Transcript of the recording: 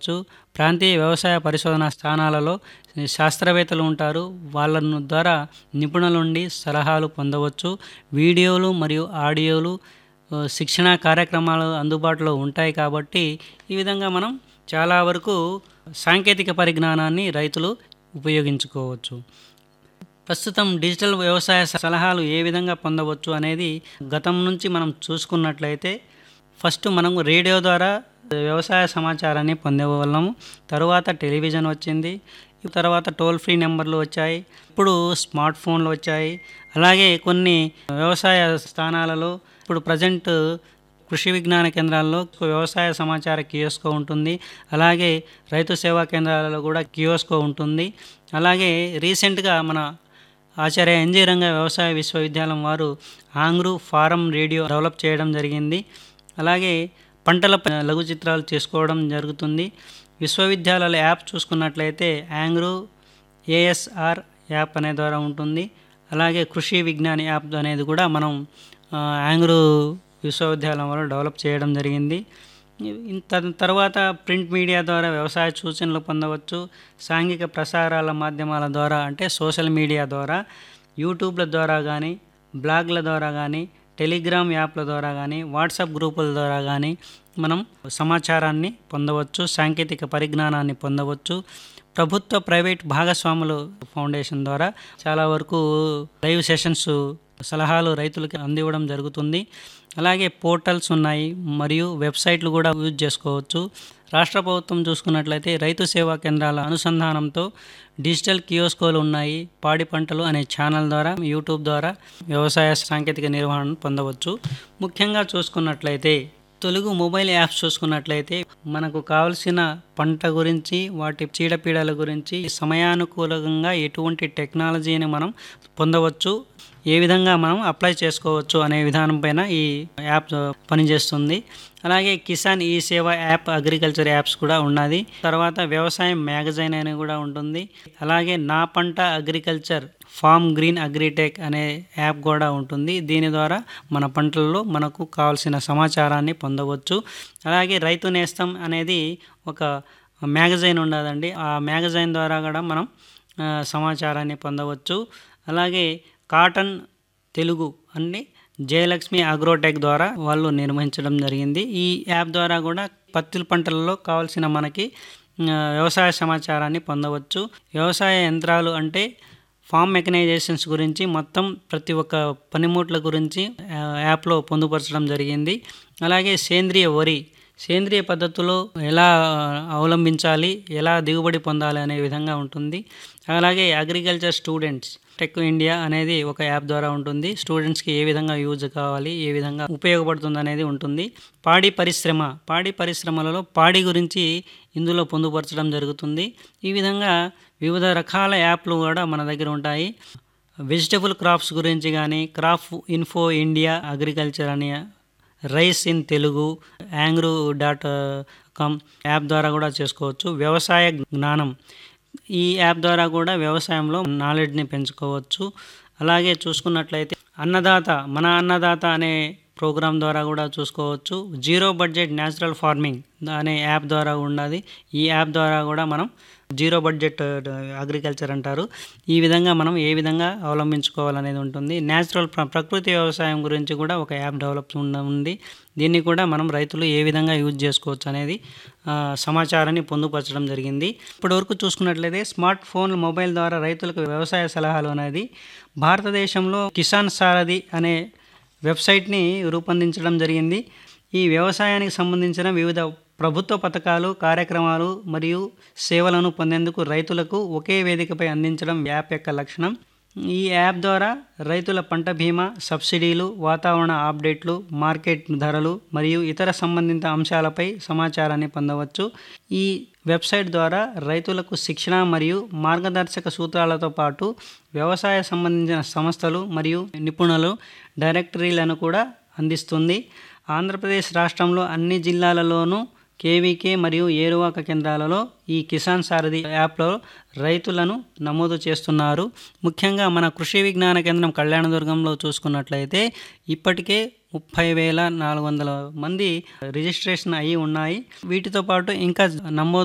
పొందవచ్చు ప్రాంతీయ వ్యవసాయ పరిశోధన స్థానాలలో శాస్త్రవేత్తలు ఉంటారు వాళ్ళను ద్వారా నిపుణుల నుండి సలహాలు పొందవచ్చు వీడియోలు మరియు ఆడియోలు ఆ, శిక్షణా కార్యక్రమాలు అందుబాటులో ఉంటాయి కాబట్టి ఈ విధంగా మనం చాలా వరకు సాంకేతిక పరిజ్ఞానాన్ని రైతులు ఉపయోగించుకోవచ్చు ప్రస్తుతం డిజిటల్ వ్యవసాయ సలహాలు ఏ విధంగా పొందవచ్చు అనేది గతం నుంచి మనం చూసుకున్నట్లయితే ఫస్ట్ మనం రేడియో ద్వారా వ్యవసాయ సమాచారాన్ని పొందేవాళ్ళము తర్వాత టెలివిజన్ వచ్చింది తర్వాత టోల్ ఫ్రీ నెంబర్లు వచ్చాయి ఇప్పుడు స్మార్ట్ ఫోన్లు వచ్చాయి అలాగే కొన్ని వ్యవసాయ స్థానాలలో ఇప్పుడు ప్రజెంట్ కృషి విజ్ఞాన కేంద్రాల్లో వ్యవసాయ సమాచార కియోస్కో ఉంటుంది అలాగే రైతు సేవా కేంద్రాలలో కూడా కియోస్కో ఉంటుంది అలాగే రీసెంట్గా మన ఆచార్య ఎన్జీ రంగ వ్యవసాయ విశ్వవిద్యాలయం వారు ఆంగ్రూ ఫారం రేడియో డెవలప్ చేయడం జరిగింది అలాగే పంటల ప- లఘు చిత్రాలు చేసుకోవడం జరుగుతుంది విశ్వవిద్యాలయాల యాప్ చూసుకున్నట్లయితే యాంగ్రూ ఏఎస్ఆర్ యాప్ అనే ద్వారా ఉంటుంది అలాగే కృషి విజ్ఞాన్ యాప్ అనేది కూడా మనం ఆ, యాంగ్రూ విశ్వవిద్యాలయం వారు డెవలప్ చేయడం జరిగింది ఇంత తర్వాత ప్రింట్ మీడియా ద్వారా వ్యవసాయ సూచనలు పొందవచ్చు సాంఘిక ప్రసారాల మాధ్యమాల ద్వారా అంటే సోషల్ మీడియా ద్వారా యూట్యూబ్ల ద్వారా కానీ బ్లాగ్ల ద్వారా కానీ టెలిగ్రామ్ యాప్ల ద్వారా కానీ వాట్సాప్ గ్రూపుల ద్వారా కానీ మనం సమాచారాన్ని పొందవచ్చు సాంకేతిక పరిజ్ఞానాన్ని పొందవచ్చు ప్రభుత్వ ప్రైవేట్ భాగస్వాములు ఫౌండేషన్ ద్వారా చాలా వరకు లైవ్ సెషన్స్ సలహాలు రైతులకి అందివ్వడం జరుగుతుంది అలాగే పోర్టల్స్ ఉన్నాయి మరియు వెబ్సైట్లు కూడా యూజ్ చేసుకోవచ్చు రాష్ట్ర ప్రభుత్వం చూసుకున్నట్లయితే రైతు సేవా కేంద్రాల అనుసంధానంతో డిజిటల్ కియోస్కోలు ఉన్నాయి పాడి పంటలు అనే ఛానల్ ద్వారా యూట్యూబ్ ద్వారా వ్యవసాయ సాంకేతిక నిర్వహణను పొందవచ్చు ముఖ్యంగా చూసుకున్నట్లయితే తెలుగు మొబైల్ యాప్స్ చూసుకున్నట్లయితే మనకు కావలసిన పంట గురించి వాటి చీడపీడల గురించి సమయానుకూలంగా ఎటువంటి టెక్నాలజీని మనం పొందవచ్చు ఏ విధంగా మనం అప్లై చేసుకోవచ్చు అనే విధానం పైన ఈ యాప్ పనిచేస్తుంది అలాగే కిసాన్ ఈ సేవ యాప్ అగ్రికల్చర్ యాప్స్ కూడా ఉన్నది తర్వాత వ్యవసాయం మ్యాగజైన్ అని కూడా ఉంటుంది అలాగే నా పంట అగ్రికల్చర్ ఫామ్ గ్రీన్ అగ్రిటెక్ అనే యాప్ కూడా ఉంటుంది దీని ద్వారా మన పంటల్లో మనకు కావాల్సిన సమాచారాన్ని పొందవచ్చు అలాగే రైతు నేస్తం అనేది ఒక మ్యాగజైన్ ఉండదండి ఆ మ్యాగజైన్ ద్వారా కూడా మనం ఆ, సమాచారాన్ని పొందవచ్చు అలాగే కాటన్ తెలుగు అన్ని జయలక్ష్మి అగ్రోటెక్ ద్వారా వాళ్ళు నిర్వహించడం జరిగింది ఈ యాప్ ద్వారా కూడా పత్తి పంటలలో కావాల్సిన మనకి ఆ, వ్యవసాయ సమాచారాన్ని పొందవచ్చు వ్యవసాయ యంత్రాలు అంటే ఫామ్ మెకనైజేషన్స్ గురించి మొత్తం ప్రతి ఒక్క పనిముట్ల గురించి ఆ, యాప్లో పొందుపరచడం జరిగింది అలాగే సేంద్రియ వరి సేంద్రియ పద్ధతిలో ఎలా అవలంబించాలి ఎలా దిగుబడి పొందాలి అనే విధంగా ఉంటుంది అలాగే అగ్రికల్చర్ స్టూడెంట్స్ టెక్ ఇండియా అనేది ఒక యాప్ ద్వారా ఉంటుంది స్టూడెంట్స్కి ఏ విధంగా యూజ్ కావాలి ఏ విధంగా ఉపయోగపడుతుంది అనేది ఉంటుంది పాడి పరిశ్రమ పాడి పరిశ్రమలలో పాడి గురించి ఇందులో పొందుపరచడం జరుగుతుంది ఈ విధంగా వివిధ రకాల యాప్లు కూడా మన దగ్గర ఉంటాయి వెజిటబుల్ క్రాప్స్ గురించి కానీ క్రాప్ ఇన్ఫో ఇండియా అగ్రికల్చర్ అనే rice in Telugu ANGRAU dot com app ద్వారా కూడా చేసుకోవచ్చు వ్యవసాయ జ్ఞానం ఈ యాప్ ద్వారా కూడా వ్యవసాయంలో నాలెడ్జ్ని పెంచుకోవచ్చు అలాగే చూసుకున్నట్లయితే అన్నదాత మన అన్నదాత అనే ప్రోగ్రాం ద్వారా కూడా చూసుకోవచ్చు జీరో బడ్జెట్ న్యాచురల్ ఫార్మింగ్ అనే యాప్ ద్వారా ఉన్నది ఈ యాప్ ద్వారా కూడా మనం జీరో బడ్జెట్ అగ్రికల్చర్ అంటారు ఈ విధంగా మనం ఏ విధంగా అవలంబించుకోవాలనేది ఉంటుంది న్యాచురల్ ప్ర- ప్రకృతి వ్యవసాయం గురించి కూడా ఒక యాప్ డెవలప్ ఉన్న- ఉంది దీన్ని కూడా మనం రైతులు ఏ విధంగా యూజ్ చేసుకోవచ్చు అనేది ఆ, సమాచారాన్ని పొందుపరచడం జరిగింది ఇప్పటివరకు చూసుకున్నట్లయితే స్మార్ట్ ఫోన్ మొబైల్ ద్వారా రైతులకు వ్యవసాయ సలహాలు అనేది భారతదేశంలో కిసాన్ సారథి అనే వెబ్సైట్ని రూపొందించడం జరిగింది ఈ వ్యవసాయానికి సంబంధించిన వివిధ ప్రభుత్వ పథకాలు కార్యక్రమాలు మరియు సేవలను పొందేందుకు రైతులకు ఒకే వేదికపై అందించడం యాప్ యొక్క లక్షణం ఈ యాప్ ద్వారా రైతుల పంట బీమా సబ్సిడీలు వాతావరణ అప్డేట్లు మార్కెట్ ధరలు మరియు ఇతర సంబంధిత అంశాలపై సమాచారాన్ని పొందవచ్చు ఈ వెబ్సైట్ ద్వారా రైతులకు శిక్షణ మరియు మార్గదర్శక సూత్రాలతో పాటు వ్యవసాయ సంబంధించిన సంస్థలు మరియు నిపుణులు డైరెక్టరీలను కూడా అందిస్తుంది ఆంధ్రప్రదేశ్ రాష్ట్రంలో అన్ని జిల్లాలలోనూ కేవీకే మరియు ఏరువాక కేంద్రాలలో ఈ కిసాన్ సారథి యాప్లో రైతులను నమోదు చేస్తున్నారు ముఖ్యంగా మన కృషి విజ్ఞాన కేంద్రం కళ్యాణదుర్గంలో చూసుకున్నట్లయితే ఇప్పటికే ముప్పై వేల నాలుగు వందల మంది రిజిస్ట్రేషన్ అయ్యి ఉన్నాయి వీటితో పాటు ఇంకా నమోదు